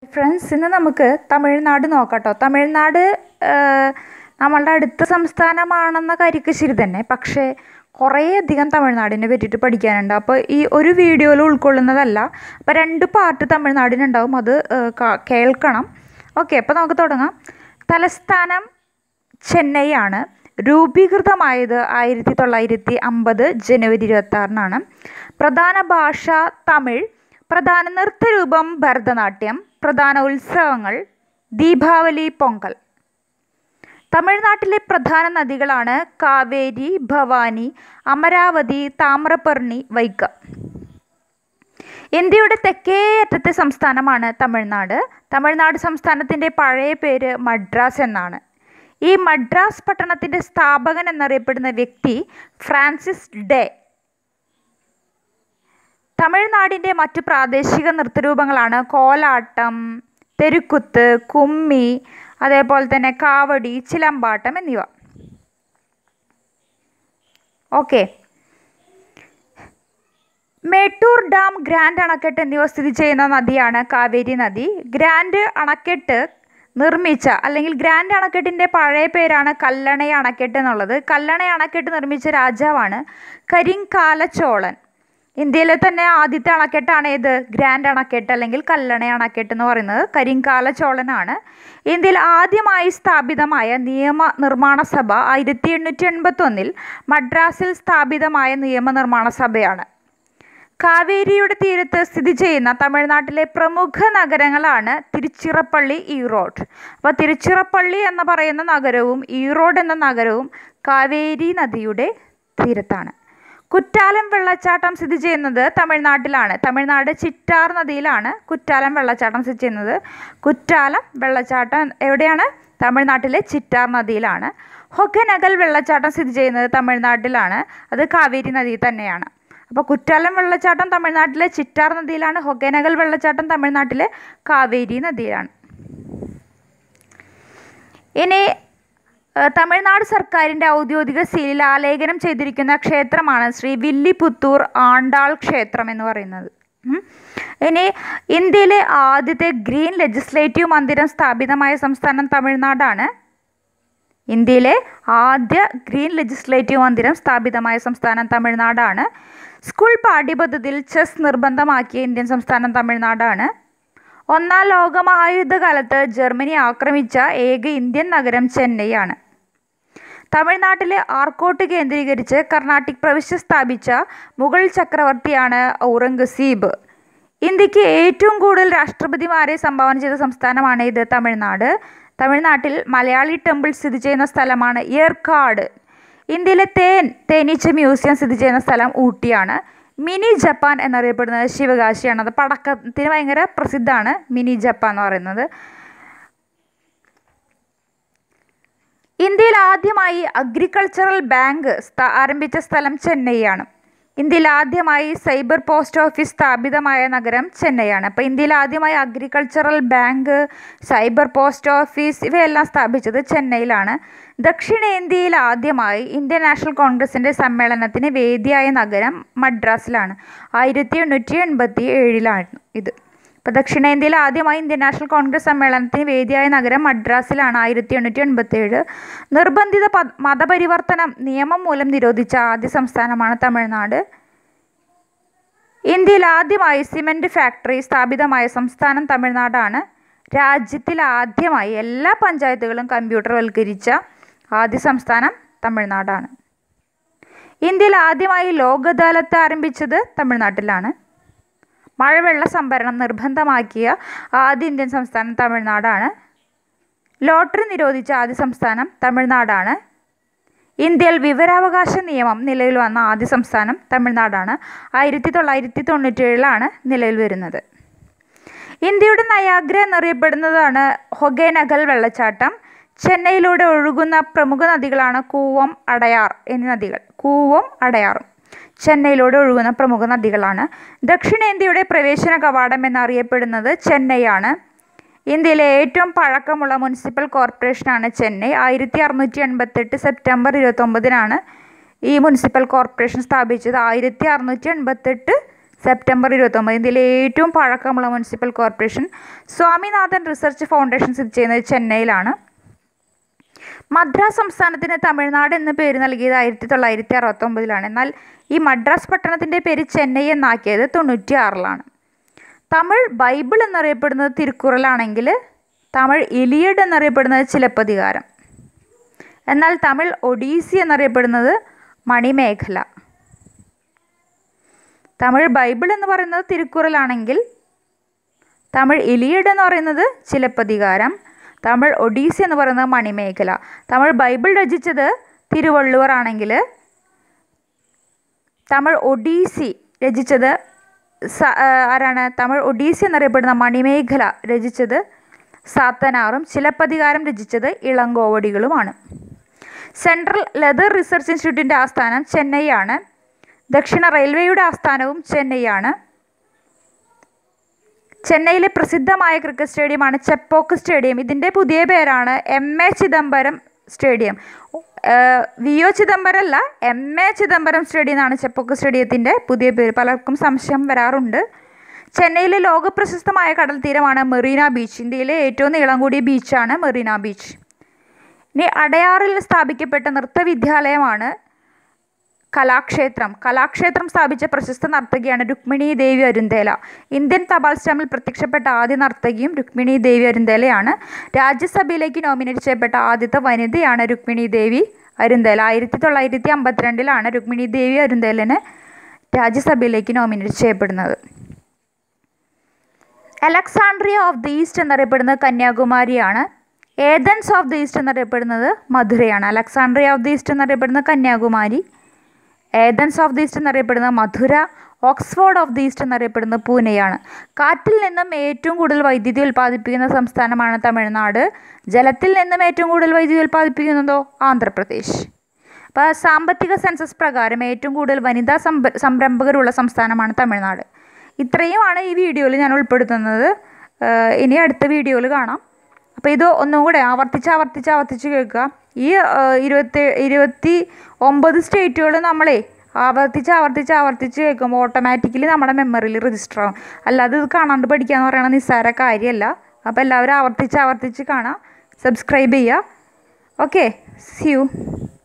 Friends ഇന്ന് നമുക്ക് തമിഴ്നാട് നോക്കാട്ടോ തമിഴ്നാട് നമ്മളുടെ അടുത്ത സംസ്ഥാനമാണെന്ന കാര്യമൊക്കെ ശരി തന്നെ പക്ഷേ കുറേയധികം തമിഴ്നാടിനെ പറ്റിയിട്ട് പഠിക്കാനുണ്ട് അപ്പോൾ ഈ ഒരു വീഡിയോയിൽ ഉൾക്കൊള്ളുന്നതല്ല അപ്പോൾ രണ്ട് പാർട്ട് തമിഴ്നാടിനുണ്ടാവും അത് ഏഹ്, ക- കേൾക്കണം ഓക്കെ അപ്പോൾ നമുക്ക് തുടങ്ങാം തലസ്ഥാനം ചെന്നൈ ആണ് രൂപീകൃതമായത് ആയിരത്തി തൊള്ളായിരത്തി അമ്പത് ജനുവരി ഇരുപത്തി ആറിനാണ് പ്രധാന ഭാഷ തമിഴ് പ്രധാന നൃത്തരൂപം ഭരതനാട്യം പ്രധാന ഉത്സവങ്ങൾ ദീപാവലി പൊങ്കൽ തമിഴ്നാട്ടിലെ പ്രധാന നദികളാണ് കാവേരി ഭവാനി അമരാവതി താമ്രപർണി വൈക്കം ഇന്ത്യയുടെ തെക്കേ അറ്റത്തെ സംസ്ഥാനമാണ് തമിഴ്നാട് തമിഴ്നാട് സംസ്ഥാനത്തിൻ്റെ പഴയ പേര് മദ്രാസ് എന്നാണ് ഈ മദ്രാസ് പട്ടണത്തിൻ്റെ സ്ഥാപകൻ എന്നറിയപ്പെടുന്ന വ്യക്തി ഫ്രാൻസിസ് ഡേ തമിഴ്നാടിൻ്റെ മറ്റു പ്രാദേശിക നൃത്തരൂപങ്ങളാണ് കോലാട്ടം തെരുക്കുത്ത് കുമ്മി അതേപോലെ തന്നെ കാവടി ചിലമ്പാട്ടം എന്നിവ ഓക്കെ മേട്ടൂർ ഡാം ഗ്രാൻഡ് അണക്കെട്ട് എന്നിവ സ്ഥിതി ചെയ്യുന്ന നദിയാണ് കാവേരി നദി ഗ്രാൻഡ് അണക്കെട്ട് നിർമ്മിച്ച അല്ലെങ്കിൽ ഗ്രാൻഡ് അണക്കെട്ടിൻ്റെ പഴയ പേരാണ് കല്ലണை അണക്കെട്ട് എന്നുള്ളത് കല്ലണை അണക്കെട്ട് നിർമ്മിച്ച രാജാവാണ് കരിങ്കാല ചോളൻ ഇന്ത്യയിലെ തന്നെ ആദ്യത്തെ അണക്കെട്ടാണ് ഏത് ഗ്രാൻഡ് അണക്കെട്ട് അല്ലെങ്കിൽ കല്ലണை അണക്കെട്ട് എന്ന് പറയുന്നത് കരിങ്കാല ചോളനാണ് ഇന്ത്യയിൽ ആദ്യമായി സ്ഥാപിതമായ നിയമ നിർമ്മാണ സഭ ആയിരത്തി എണ്ണൂറ്റി എൺപത്തൊന്നിൽ മദ്രാസിൽ സ്ഥാപിതമായ നിയമനിർമ്മാണ സഭയാണ് കാവേരിയുടെ തീരത്ത് സ്ഥിതി ചെയ്യുന്ന തമിഴ്നാട്ടിലെ പ്രമുഖ നഗരങ്ങളാണ് തിരുച്ചിറപ്പള്ളി ഈറോഡ് അപ്പോൾ തിരുച്ചിറപ്പള്ളി എന്ന് പറയുന്ന നഗരവും ഈറോഡ് എന്ന നഗരവും കാവേരി നദിയുടെ തീരത്താണ് കുറ്റാലം വെള്ളച്ചാട്ടം സ്ഥിതി ചെയ്യുന്നത് തമിഴ്നാട്ടിലാണ് തമിഴ്നാട് ചിറ്റാർ നദിയിലാണ് കുറ്റാലം വെള്ളച്ചാട്ടം സ്ഥിതി ചെയ്യുന്നത് കുറ്റാലം വെള്ളച്ചാട്ടം എവിടെയാണ് തമിഴ്നാട്ടിലെ ചിറ്റാർ നദിയിലാണ് ഹൊഗനഗൽ വെള്ളച്ചാട്ടം സ്ഥിതി ചെയ്യുന്നത് തമിഴ്നാട്ടിലാണ് അത് കാവേരി നദിയിൽ തന്നെയാണ് അപ്പോൾ കുറ്റാലം വെള്ളച്ചാട്ടം തമിഴ്നാട്ടിലെ ചിറ്റാർ നദിയിലാണ് ഹൊഗനഗൽ വെള്ളച്ചാട്ടം തമിഴ്നാട്ടിലെ കാവേരി നദിയിലാണ് ഇനി ഏഹ്, തമിഴ്നാട് സർക്കാരിൻ്റെ ഔദ്യോഗിക സീലിൽ ആലേഖനം ചെയ്തിരിക്കുന്ന ക്ഷേത്രമാണ് ശ്രീ വില്ലിപുത്തൂർ ആണ്ടാൾ ക്ഷേത്രം എന്ന് പറയുന്നത് ഉം. ഇനി ഇന്ത്യയിലെ ആദ്യത്തെ ഗ്രീൻ ലെജിസ്ലേറ്റീവ് മന്ദിരം സ്ഥാപിതമായ സംസ്ഥാനം തമിഴ്നാടാണ് ഇന്ത്യയിലെ ആദ്യ ഗ്രീൻ ലെജിസ്ലേറ്റീവ് മന്ദിരം സ്ഥാപിതമായ സംസ്ഥാനം തമിഴ്നാടാണ് സ്കൂൾ പാഠ്യപദ്ധതിയിൽ ചെസ് നിർബന്ധമാക്കിയ ഇന്ത്യൻ സംസ്ഥാനം തമിഴ്നാടാണ് ഒന്നാം ലോക മഹായുദ്ധകാലത്ത് ജർമ്മനി ആക്രമിച്ച ഏക ഇന്ത്യൻ നഗരം ചെന്നൈയാണ് തമിഴ്നാട്ടിലെ ആർക്കോട്ട് കേന്ദ്രീകരിച്ച് കർണാട്ടിക് പ്രവിശ്യ സ്ഥാപിച്ച മുഗൾ ചക്രവർത്തിയാണ് ഔറംഗസീബ് ഇന്ത്യക്ക് ഏറ്റവും കൂടുതൽ രാഷ്ട്രപതിമാരെ സംഭാവന ചെയ്ത സംസ്ഥാനമാണ് ഇത് തമിഴ്നാട് തമിഴ്നാട്ടിൽ മലയാളി ടെമ്പിൾ സ്ഥിതി ചെയ്യുന്ന സ്ഥലമാണ് ഏർക്കാട് ഇന്ത്യയിലെ തേൻ തേനീച്ച മ്യൂസിയം സ്ഥിതി ചെയ്യുന്ന സ്ഥലം ഊട്ടിയാണ് മിനി ജപ്പാൻ എന്നറിയപ്പെടുന്നത് ശിവകാശിയാണ് അത് പടക്കത്തിന് ഭയങ്കര പ്രസിദ്ധമാണ് മിനി ജപ്പാൻ എന്ന് പറയുന്നത് ഇന്ത്യയിൽ ആദ്യമായി അഗ്രികൾച്ചറൽ ബാങ്ക് സ്ഥാ- ആരംഭിച്ച സ്ഥലം ചെന്നൈയാണ് ഇന്ത്യയിൽ ആദ്യമായി സൈബർ പോസ്റ്റ് ഓഫീസ് സ്ഥാപിതമായ നഗരം ചെന്നൈയാണ് അപ്പോൾ ഇന്ത്യയിൽ ആദ്യമായി agricultural bank cyber post office ഇവയെല്ലാം സ്ഥാപിച്ചത് ചെന്നൈയിലാണ് ദക്ഷിണേന്ത്യയിൽ ആദ്യമായി ഇന്ത്യൻ നാഷണൽ കോൺഗ്രസിൻ്റെ സമ്മേളനത്തിന് വേദിയായ നഗരം മദ്രാസിലാണ് ആയിരത്തി എണ്ണൂറ്റി എൺപത്തി ഏഴിലായിരുന്നു ഇത് ഇപ്പോൾ ദക്ഷിണേന്ത്യയിൽ ആദ്യമായി ഇന്ത്യൻ നാഷണൽ കോൺഗ്രസ് സമ്മേളനത്തിന് വേദിയായ നഗരം മദ്രാസിലാണ് ആയിരത്തി എണ്ണൂറ്റി എൺപത്തി ഏഴ് നിർബന്ധിത പ- മതപരിവർത്തനം നിയമം മൂലം നിരോധിച്ച ആദ്യ സംസ്ഥാനമാണ് തമിഴ്നാട് ഇന്ത്യയിൽ ആദ്യമായി സിമൻറ്റ് ഫാക്ടറി സ്ഥാപിതമായ സംസ്ഥാനം തമിഴ്നാടാണ് രാജ്യത്തിൽ ആദ്യമായി എല്ലാ പഞ്ചായത്തുകളും കമ്പ്യൂട്ടർവൽക്കരിച്ച ആദ്യ സംസ്ഥാനം തമിഴ്നാടാണ് ഇന്ത്യയിൽ ആദ്യമായി ലോക് അദാലത്ത് ആരംഭിച്ചത് തമിഴ്നാട്ടിലാണ് മഴവെള്ള സംഭരണം നിർബന്ധമാക്കിയ ആദ്യ ഇന്ത്യൻ സംസ്ഥാനം തമിഴ്നാടാണ് ലോട്ടറി നിരോധിച്ച ആദ്യ സംസ്ഥാനം തമിഴ്നാടാണ് ഇന്ത്യയിൽ വിവരാവകാശ നിയമം നിലവിൽ വന്ന ആദ്യ സംസ്ഥാനം തമിഴ്നാടാണ് ആയിരത്തി തൊള്ളായിരത്തി തൊണ്ണൂറ്റേഴിലാണ് നിലവിൽ വരുന്നത് ഇന്ത്യയുടെ നയാഗ്ര എന്നറിയപ്പെടുന്നതാണ് ഹൊഗേനഗൽ വെള്ളച്ചാട്ടം ചെന്നൈയിലൂടെ ഒഴുകുന്ന പ്രമുഖ നദികളാണ് കൂവം അടയാർ എന്നീ നദികൾ കൂവം അടയാറും ചെന്നൈയിലൂടെ ഒഴുകുന്ന പ്രമുഖ നദികളാണ് ദക്ഷിണേന്ത്യയുടെ പ്രവേശന കവാടം എന്നറിയപ്പെടുന്നത് ചെന്നൈയാണ് ഇന്ത്യയിലെ ഏറ്റവും പഴക്കമുള്ള മുനിസിപ്പൽ കോർപ്പറേഷനാണ് ചെന്നൈ ആയിരത്തി അറുന്നൂറ്റി എൺപത്തെട്ട് സെപ്റ്റംബർ ഇരുപത്തൊമ്പതിനാണ് ഈ മുനിസിപ്പൽ കോർപ്പറേഷൻ സ്ഥാപിച്ചത് ആയിരത്തി അറുന്നൂറ്റി എൺപത്തെട്ട് സെപ്റ്റംബർ ഇരുപത്തൊമ്പത് ഇന്ത്യയിലെ ഏറ്റവും പഴക്കമുള്ള municipal corporation Swaminathan research foundation സ്ഥിതി ചെയ്യുന്നത് ചെന്നൈയിലാണ് മദ്രാസ് സംസ്ഥാനത്തിന് തമിഴ്നാട് എന്ന പേര് നൽകിയത് ആയിരത്തി തൊള്ളായിരത്തി അറുപത്തൊമ്പതിലാണ് എന്നാൽ ഈ മദ്രാസ് പട്ടണത്തിൻ്റെ പേര് ചെന്നൈ എന്നാക്കിയത് തൊണ്ണൂറ്റി ആറിലാണ് തമിഴ് ബൈബിൾ എന്നറിയപ്പെടുന്നത് തിരുക്കുറലാണെങ്കിൽ തമിഴ് ഇലിയഡ് എന്നറിയപ്പെടുന്നത് ചിലപ്പതികാരം എന്നാൽ തമിഴ് ഒഡീസി എന്നറിയപ്പെടുന്നത് മണിമേഖല തമിഴ് ബൈബിൾ എന്ന് പറയുന്നത് തിരുക്കുറലാണെങ്കിൽ തമിഴ് ഇലിയഡ് എന്ന് പറയുന്നത് ചിലപ്പതികാരം തമിഴ് ഒഡീസി എന്ന് പറയുന്നത് മണിമേഖല തമിഴ് ബൈബിൾ രചിച്ചത് തിരുവള്ളുവർ ആണെങ്കിൽ തമിഴ് ഒഡീസി രചിച്ചത് സ- ആ, ആരാണ് തമിഴ് ഒഡീസി എന്നറിയപ്പെടുന്ന മണിമേഖല രചിച്ചത് സാത്തനാറും ചിലപ്പതികാരം രചിച്ചത് ഇളങ്കോവടികളുമാണ് സെൻട്രൽ ലെതർ റിസർച്ച് ഇൻസ്റ്റിറ്റ്യൂട്ടിൻ്റെ ആസ്ഥാനം ചെന്നൈയാണ് ദക്ഷിണ റെയിൽവേയുടെ ആസ്ഥാനവും ചെന്നൈയാണ് ചെന്നൈയിലെ പ്രസിദ്ധമായ ക്രിക്കറ്റ് സ്റ്റേഡിയമാണ് ചെപ്പോക്ക് സ്റ്റേഡിയം ഇതിൻ്റെ പുതിയ പേരാണ് എം എ ചിദംബരം സ്റ്റേഡിയം ഏഹ് വി ഒ ചിദംബരം അല്ല എം എ ചിദംബരം സ്റ്റേഡിയം എന്നാണ് ചെപ്പോക്ക് സ്റ്റേഡിയത്തിൻ്റെ പുതിയ പേര് പലർക്കും സംശയം വരാറുണ്ട് ചെന്നൈയിലെ ലോകപ്രശസ്തമായ കടൽ തീരമാണ് മെറീന ബീച്ച് ഇന്ത്യയിലെ ഏറ്റവും നീളം കൂടിയ ബീച്ചാണ് മെറീന ബീച്ച് ഇനി അടയാറിൽ സ്ഥാപിക്കപ്പെട്ട നൃത്തവിദ്യാലയമാണ് കലാക്ഷേത്രം കലാക്ഷേത്രം സ്ഥാപിച്ച പ്രശസ്ത നർത്തകിയാണ് രുക്മിണി ദേവി അരുന്തേല ഇന്ത്യൻ തപാൽ സ്റ്റാമ്പിൽ പ്രത്യക്ഷപ്പെട്ട ആദ്യ നർത്തകിയും രുക്മിണി ദേവി അരുന്തേലയാണ് രാജ്യസഭയിലേക്ക് നോമിനേറ്റ് ചെയ്യപ്പെട്ട ആദ്യത്തെ വനിതയാണ് രുക്മിണി ദേവി അരുന്തേല ആയിരത്തി തൊള്ളായിരത്തി അമ്പത്തിരണ്ടിലാണ് രുക്മിണി ദേവി അരുന്തേലന് രാജ്യസഭയിലേക്ക് നോമിനേറ്റ് ചെയ്യപ്പെടുന്നത് അലക്സാണ്ട്രിയ ഓഫ് ദി ഈസ്റ്റ് എന്നറിയപ്പെടുന്നത് കന്യാകുമാരിയാണ് ഏതൻസ് ഓഫ് ദി ഈസ്റ്റ് എന്നറിയപ്പെടുന്നത് മധുരയാണ് അലക്സാണ്ട്രിയ ഓഫ് ദി ഈസ്റ്റ് എന്നറിയപ്പെടുന്നത് Kanyakumari Athens of the east എന്നറിയപ്പെടുന്നത് Madurai Oxford of the east എന്നറിയപ്പെടുന്നത് പൂനെയാണ് കാറ്റിൽ നിന്നും ഏറ്റവും കൂടുതൽ വൈദ്യുതി ഉൽപ്പാദിപ്പിക്കുന്ന സംസ്ഥാനമാണ് തമിഴ്നാട് ജലത്തിൽ നിന്നും ഏറ്റവും കൂടുതൽ വൈദ്യുതി ഉൽപ്പാദിപ്പിക്കുന്നതോ ആന്ധ്രാപ്രദേശ് അപ്പോൾ സാമ്പത്തിക സെൻസസ് പ്രകാരം ഏറ്റവും കൂടുതൽ വനിതാ സംഭ സംരംഭകരുള്ള സംസ്ഥാനമാണ് തമിഴ്നാട് ഇത്രയുമാണ് ഈ വീഡിയോയിൽ ഞാൻ ഉൾപ്പെടുത്തുന്നത് ഏഹ് ഇനി അടുത്ത വീഡിയോയിൽ കാണാം അപ്പോൾ ഇത് ഒന്നും കൂടെ ആവർത്തിച്ച് ആവർത്തിച്ച് ആവർത്തിച്ച് കേൾക്കുക ഈ ഏഹ് ഇരുപത്തി ഇരുപത്തി ഒമ്പത് സ്റ്റേറ്റുകൾ നമ്മളെ ആവർത്തിച്ച് ആവർത്തിച്ച് ആവർത്തിച്ച് കേൾക്കുമ്പോൾ ഓട്ടോമാറ്റിക്കലി നമ്മുടെ മെമ്മറിയിൽ രജിസ്റ്റർ ആവും അല്ലാതെ ഇത് കാണാണ്ട് പഠിക്കുക എന്ന് പറയുന്നത് നിസ്സാര കാര്യമല്ല അപ്പോൾ എല്ലാവരും ആവർത്തിച്ച് ആവർത്തിച്ച് കാണാം സബ്സ്ക്രൈബ് ചെയ്യുക ഓക്കെ സി യു